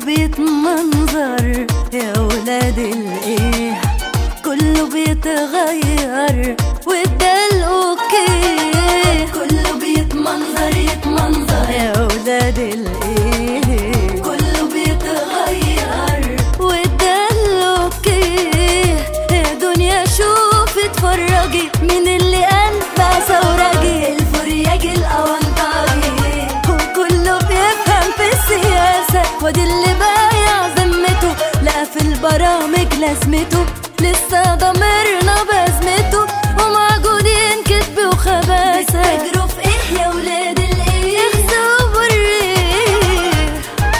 بيتمنظر يا ولاد الايه كله بيتغير وده الاوكي كله بيتمنظر يتمنظر يا ولاد الايه كله بيتغير وده الاوكي يا دنيا شوف اتفرجي من اللي قلبها ثورجي الفرياج الاونطاجي وكله بيفهم في السياسة وادي اللي بايع ذمته لا في البرامج لازمته لسه ضميرنا بازمته وموجودين كذب وخباثة بتجروا في ايه يا ولاد الايه اخزوا بالريح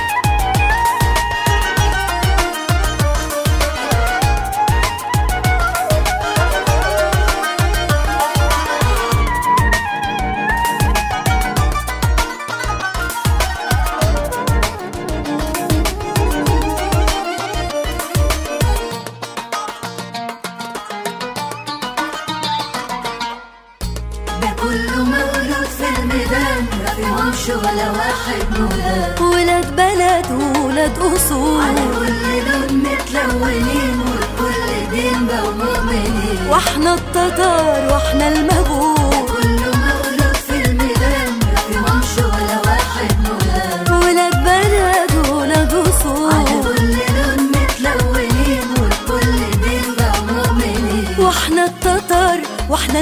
ده كله مولود في الميدان ما فيهمش ولا واحد مولاد ولاد بلد وولاد اصول على كل لون متلونين والكل دين بقوا مؤمنين واحنا التتار واحنا المغول كله مولود في الميدان ما فيهمش ولا واحد مولاد ولاد بلد وولاد على اصول كل لون متلونين والكل دين بقوا مؤمنين واحنا التتار واحنا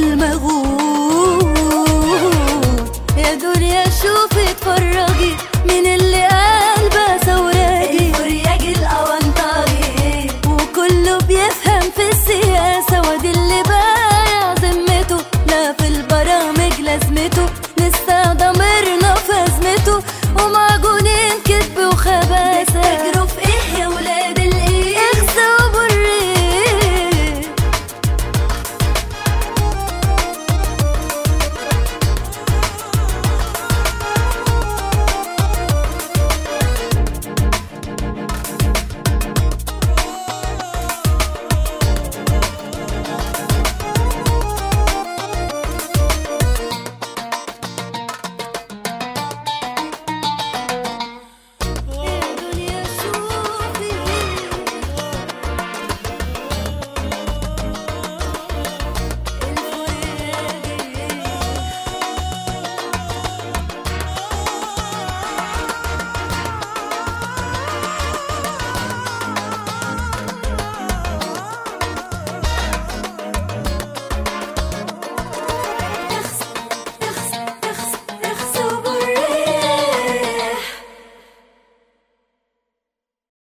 المغول يا دنيا شوفي اتفرجي من اللي قال